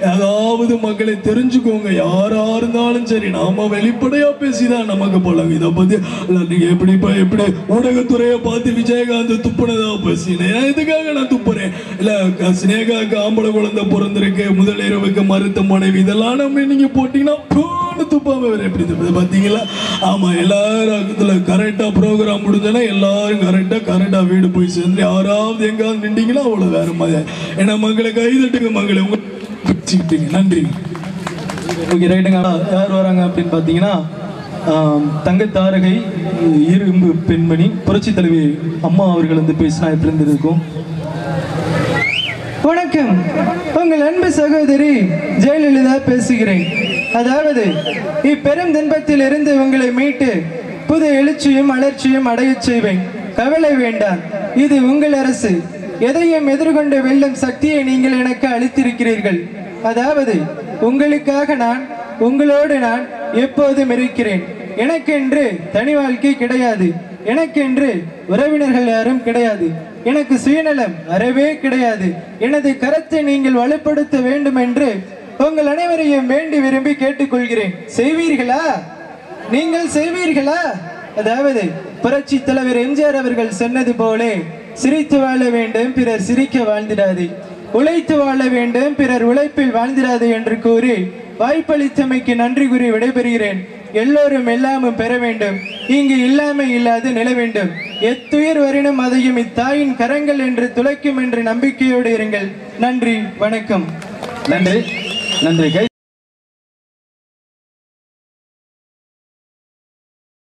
அதாவது மக்களை தெரிஞ்சுக்கோங்க யாரா இருந்தாலும் சரி நாம வெளிப்படையா பேசிதான் நமக்கு பழகும் இதை பத்தி இல்ல, நீங்க எப்படி இப்ப எப்படி ஊடகத்துறையை பார்த்து விஜயகாந்த் துப்புனதா பேசினேன் நான் இதுக்காக நான் துப்புறேன் இல்ல க- சினேகாவுக்கு ஆம்பளை குழந்தை பிறந்திருக்கு முதல் இரவுக்கு மருத்த மனைவி இதெல்லாம் நம்ம நீங்க போட்டீங்கன்னா பூன்னு துப்பாம வேற எப்படி துப்புது பாத்தீங்களா ஆமா எல்லாரும் இதுல கரெக்டா ப்ரோக்ராம் முடிஞ்சோன்னா எல்லாரும் கரெக்டா கரெக்டா வீடு போய் சேர்ந்து யாராவது எங்காவது நின்றீங்கன்னா அவ்வளவு வேற மாதிரி ஏன்னா மக்களை கைதட்டுங்க மக்களை உங்க வச்சுக்கிட்டீங்க நன்றி ஓகே ரைட்டுங்க யார் வராங்க அப்படின்னு பார்த்தீங்கன்னா ஆம், தங்கத்தாரகை இரும்பு பெண்மணி புரட்சி தலைவி அம்மா அவர்கள் வந்து பேசினா எப்படி இருந்திருக்கும் வணக்கம் உங்கள் அன்பு சகோதரி ஜெயலலிதா பேசுகிறேன் அதாவது இப்பெரும் துன்பத்தில் இருந்து உங்களை மீட்டு புது எழுச்சியும் அலர்ச்சியும் அடையச் செய்வேன் கவலை வேண்டாம் இது உங்கள் அரசு எதையும் எதிர்கொண்டு வெல்லும் சக்தியை நீங்கள் எனக்கு அளித்திருக்கிறீர்கள் அதாவது உங்களுக்காக நான் உங்களோடு நான் எப்போதும் இருக்கிறேன் எனக்கென்று தனி வாழ்க்கை கிடையாது எனக்கென்று உறவினர்கள் யாரும் கிடையாது எனக்கு சுயநலம் அறவே கிடையாது எனது கரத்தை நீங்கள் வலுப்படுத்த வேண்டும் என்று உங்கள் அனைவரையும் வேண்டி விரும்பி கேட்டுக்கொள்கிறேன் செய்வீர்களா நீங்கள் செய்வீர்களா அதாவது புரட்சி தலைவர் எம்ஜிஆர் அவர்கள் சொன்னது போலே சிரித்து வாழ வேண்டும் பிறர் சிரிக்க வாழ்ந்திடாது உழைத்து வாழ வேண்டும் பிறர் உழைப்பில் வாழ்ந்திடாது என்று கூறி வாய்ப்பளித்தமைக்கு நன்றி கூறி விடைபெறுகிறேன் எல்லோரும் எல்லாமும் பெற வேண்டும் இங்கு இல்லாமை இல்லாது நில வேண்டும் எத்துயிர் வரினும் அதையும் இத்தாயின் கரங்கள் என்று துளைக்கும் என்று நம்பிக்கையோடு இருங்கள் நன்றி வணக்கம் நன்றி நன்றி கை